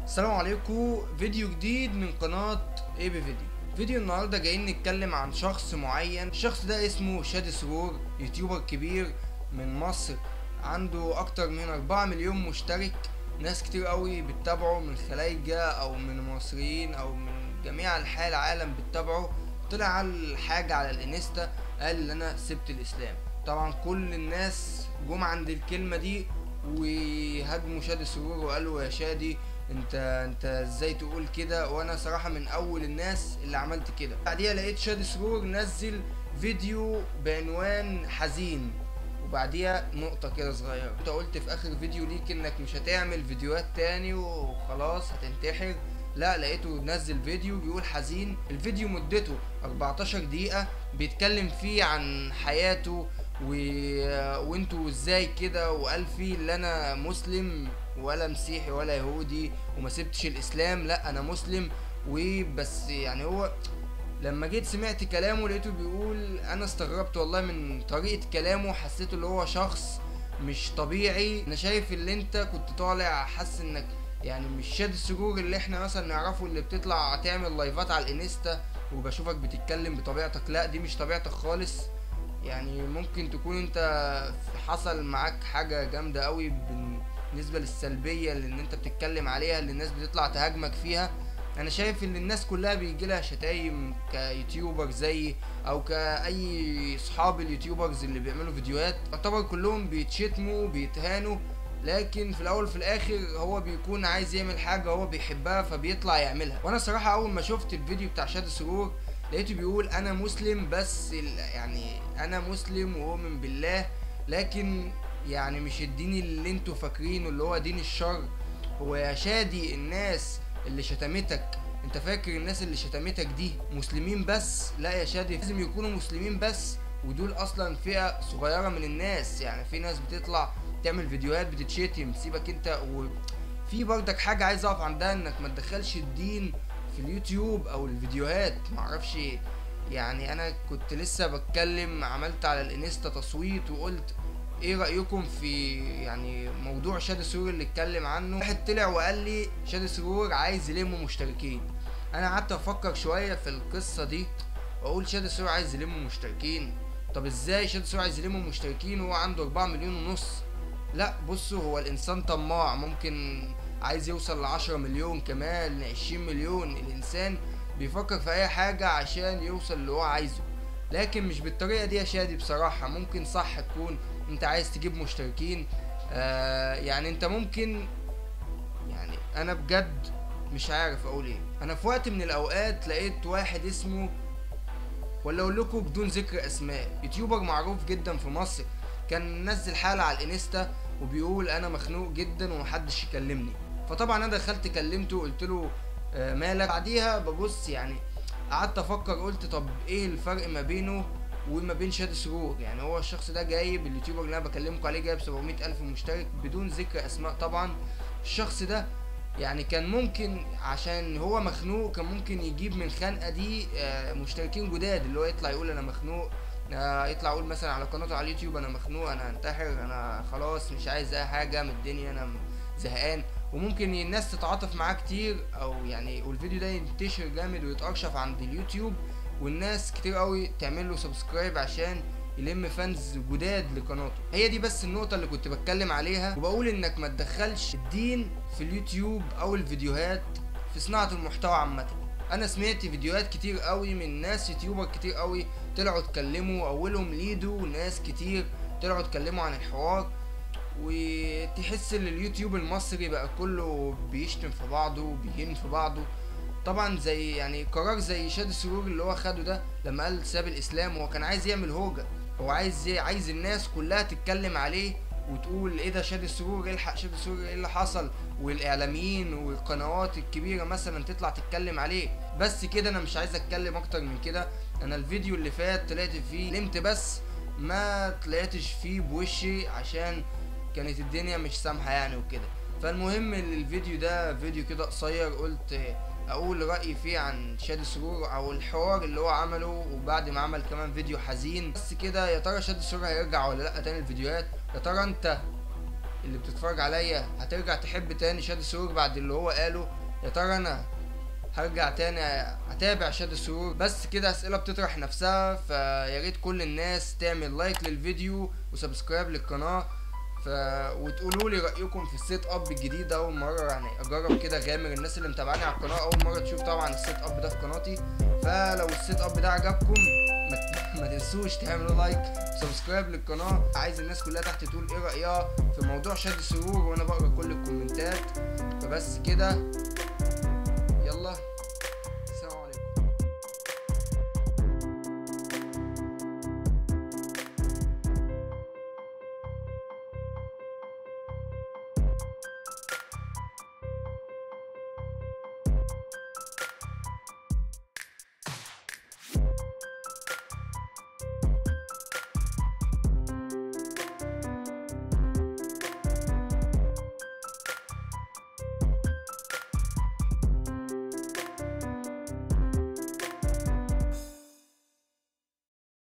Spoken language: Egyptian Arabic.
السلام عليكم فيديو جديد من قناة اي بي فيديو فيديو النهاردة جايين نتكلم عن شخص معين الشخص ده اسمه شادي سرور يوتيوبر كبير من مصر عنده اكتر من 4 مليون مشترك ناس كتير قوي بتتابعه من خلايجة او من مصريين او من جميع انحاء العالم بتتابعه طلع على حاجة على الانستا قال ان انا سبت الاسلام طبعا كل الناس جم عند الكلمة دي وهاجموا شادي سرور وقالوا يا شادي انت انت ازاي تقول كده وانا صراحة من اول الناس اللي عملت كده بعديها لقيت شادي سرور نزل فيديو بعنوان حزين وبعديها نقطة كده صغيرة انت قلت في اخر فيديو ليك انك مش هتعمل فيديوهات تاني وخلاص هتنتحر لا لقيته نزل فيديو بيقول حزين الفيديو مدته 14 دقيقة بيتكلم فيه عن حياته و... وانتوا ازاي كده وقال فيه اللي انا مسلم ولا مسيحي ولا يهودي وما سبتش الاسلام لا انا مسلم وبس يعني هو لما جيت سمعت كلامه لقيته بيقول انا استغربت والله من طريقة كلامه حسيته اللي هو شخص مش طبيعي انا شايف اللي انت كنت طالع حاسس انك يعني مش شاد السرور اللي احنا مثلا نعرفه اللي بتطلع تعمل لايفات على الانستا وبشوفك بتتكلم بطبيعتك لا دي مش طبيعتك خالص يعني ممكن تكون انت حصل معاك حاجة جامدة قوي بالنسبة للسلبية اللي انت بتتكلم عليها اللي الناس بتطلع تهاجمك فيها انا شايف ان الناس كلها بيجي لها شتايم كيوتيوبر زي او كاي صحاب اليوتيوبرز اللي بيعملوا فيديوهات يعتبر كلهم بيتشتموا بيتهانوا لكن في الاول وفي الاخر هو بيكون عايز يعمل حاجه هو بيحبها فبيطلع يعملها وانا صراحه اول ما شفت الفيديو بتاع شاد سرور لقيته بيقول انا مسلم بس يعني انا مسلم وأؤمن بالله لكن يعني مش الدين اللي انتوا فاكرينه اللي هو دين الشر هو يا شادي الناس اللي شتمتك انت فاكر الناس اللي شتمتك دي مسلمين بس لا يا شادي لازم يكونوا مسلمين بس ودول اصلا فئة صغيرة من الناس يعني في ناس بتطلع تعمل فيديوهات بتتشتم سيبك انت وفي برضك حاجة عايز اقف عندها انك ما تدخلش الدين في اليوتيوب او الفيديوهات معرفش يعني انا كنت لسه بتكلم عملت على الانستا تصويت وقلت ايه رايكم في يعني موضوع شادي سرور اللي اتكلم عنه واحد طلع وقال لي شادي سرور عايز يلم مشتركين انا قعدت افكر شويه في القصه دي واقول شادي سرور عايز يلم مشتركين طب ازاي شادي سرور عايز يلم مشتركين وهو عنده 4 مليون ونص لا بصوا هو الانسان طماع ممكن عايز يوصل ل 10 مليون كمان ل 20 مليون الانسان بيفكر في اي حاجه عشان يوصل اللي هو عايزه لكن مش بالطريقه دي يا شادي بصراحه ممكن صح تكون انت عايز تجيب مشتركين آه يعني انت ممكن يعني انا بجد مش عارف اقول ايه انا في وقت من الاوقات لقيت واحد اسمه ولا اقول لكم بدون ذكر اسماء يوتيوبر معروف جدا في مصر كان منزل حاله على الانستا وبيقول انا مخنوق جدا ومحدش يكلمني فطبعا انا دخلت كلمته قلت له آه مالك بعديها ببص يعني قعدت افكر قلت طب ايه الفرق ما بينه وما بين شادي سرور يعني هو الشخص ده جايب اليوتيوبر اللي انا بكلمكم عليه جايب 700 الف مشترك بدون ذكر اسماء طبعا الشخص ده يعني كان ممكن عشان هو مخنوق كان ممكن يجيب من الخنقه دي مشتركين جداد اللي هو يطلع يقول انا مخنوق يطلع يقول مثلا على قناته على اليوتيوب انا مخنوق انا هنتحر انا خلاص مش عايز اي حاجه من الدنيا انا زهقان وممكن الناس تتعاطف معاه كتير او يعني والفيديو ده ينتشر جامد ويتارشف عند اليوتيوب والناس كتير قوي تعمل له سبسكرايب عشان يلم فانز جداد لقناته هي دي بس النقطه اللي كنت بتكلم عليها وبقول انك ما تدخلش الدين في اليوتيوب او الفيديوهات في صناعه المحتوى عامه انا سمعت فيديوهات كتير قوي من ناس يوتيوبر كتير قوي طلعوا اتكلموا اولهم ليدو وناس كتير طلعوا اتكلموا عن الحوار وتحس ان اليوتيوب المصري بقى كله بيشتم في بعضه وبيهين في بعضه طبعا زي يعني قرار زي شاد السرور اللي هو خده ده لما قال ساب الاسلام هو كان عايز يعمل هوجه هو عايز عايز الناس كلها تتكلم عليه وتقول ايه ده شاد السرور الحق شاد السرور ايه اللي حصل والاعلاميين والقنوات الكبيره مثلا تطلع تتكلم عليه بس كده انا مش عايز اتكلم اكتر من كده انا الفيديو اللي فات طلعت فيه نمت بس ما طلعتش فيه بوشي عشان كانت الدنيا مش سامحه يعني وكده فالمهم الفيديو ده فيديو كده قصير قلت اقول رايي فيه عن شادي سرور او الحوار اللي هو عمله وبعد ما عمل كمان فيديو حزين بس كده يا ترى شادي سرور هيرجع ولا لا تاني الفيديوهات يا ترى انت اللي بتتفرج عليا هترجع تحب تاني شادي سرور بعد اللي هو قاله يا ترى انا هرجع تاني اتابع شاد السرور بس كده اسئله بتطرح نفسها فيا ريت كل الناس تعمل لايك للفيديو وسبسكرايب للقناه ف وتقولوا لي رايكم في السيت اب الجديد ده اول مره يعني اجرب كده غامر الناس اللي متابعاني على القناه اول مره تشوف طبعا السيت اب ده في قناتي فلو السيت اب ده عجبكم ما, ما تنسوش تعملوا لايك وسبسكرايب للقناه عايز الناس كلها تحت تقول ايه رايها في موضوع شاد السرور وانا بقرا كل الكومنتات فبس كده